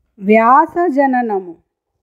వ్యాసజననము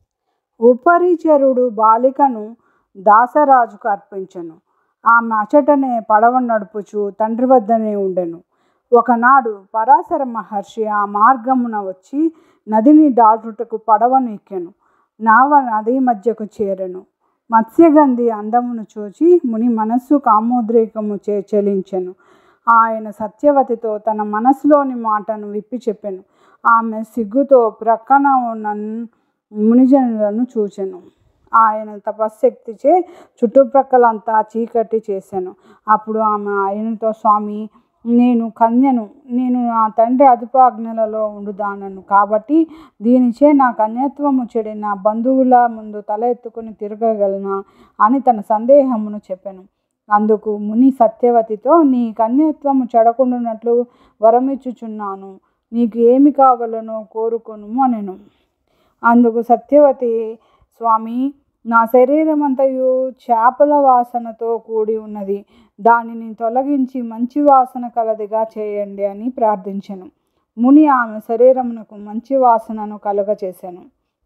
ఉపరిచరుడు బాలికను దాసరాజుకు అర్పించెను ఆమె అచటనే పడవ నడుపుచు తండ్రి వద్దనే ఉండెను ఒకనాడు పరాశర మహర్షి ఆ మార్గమున వచ్చి నదిని దాటుటకు పడవను ఎక్కెను నావ నది మధ్యకు చేరెను మత్స్యగంధి అందమును చూచి ముని మనస్సు కామోద్రేకము చే చెలించెను ఆయన సత్యవతితో తన మనసులోని మాటను విప్పి చెప్పెను ఆమె సిగ్గుతో ప్రక్కన ఉన్న మునిజనులను చూచెను ఆయన తపశ్శక్తిచే చుట్టుప్రక్కలంతా చీకటి చేశాను అప్పుడు ఆమె ఆయనతో స్వామి నేను కన్యను నేను నా తండ్రి అదుపాజ్ఞలలో ఉండుదానను కాబట్టి దీనిచే నా కన్యత్వము చెడి నా బంధువుల ముందు తల ఎత్తుకుని తిరగగలనా అని తన సందేహమును చెప్పాను అందుకు ముని సత్యవతితో నీ కన్యత్వము చెడకుండానట్లు వరమిచ్చుచున్నాను నీకు ఏమి కావాలనో కోరుకొను అనెను అందుకు సత్యవతి స్వామి నా శరీరం అంతయు చేపల వాసనతో కూడి ఉన్నది దానిని తొలగించి మంచి వాసన కలదిగా చేయండి అని ప్రార్థించెను ముని ఆమె శరీరమునకు మంచి వాసనను కలుగచేశాను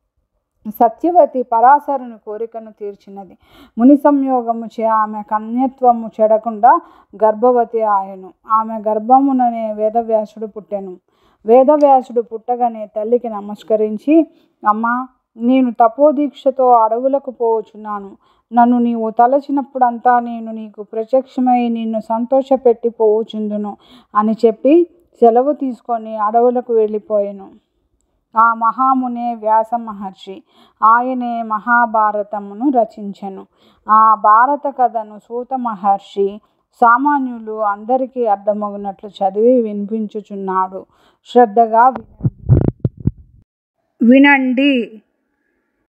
సత్యవతి పరాశరుని కోరికను తీర్చినది ముని సంయోగము చే ఆమె కన్యత్వము చెడకుండా గర్భవతి ఆయను ఆమె గర్భముననే వేదవ్యాసుడు పుట్టెను వేదవ్యాసుడు పుట్టగానే తల్లికి నమస్కరించి అమ్మా నేను తపోదీక్షతో అడవులకు పోవచున్నాను నన్ను నీవు తలచినప్పుడంతా నేను నీకు ప్రత్యక్షమై నిన్ను సంతోషపెట్టి పోవుచుందును అని చెప్పి సెలవు తీసుకొని అడవులకు వెళ్ళిపోయాను ఆ మహామునే వ్యాస మహర్షి ఆయనే మహాభారతమును రచించెను ఆ భారత కథను సూత మహర్షి సామాన్యులు అందరికీ అర్థమగునట్లు చదివి వినిపించుచున్నాడు శ్రద్ధగా వినండి వినండి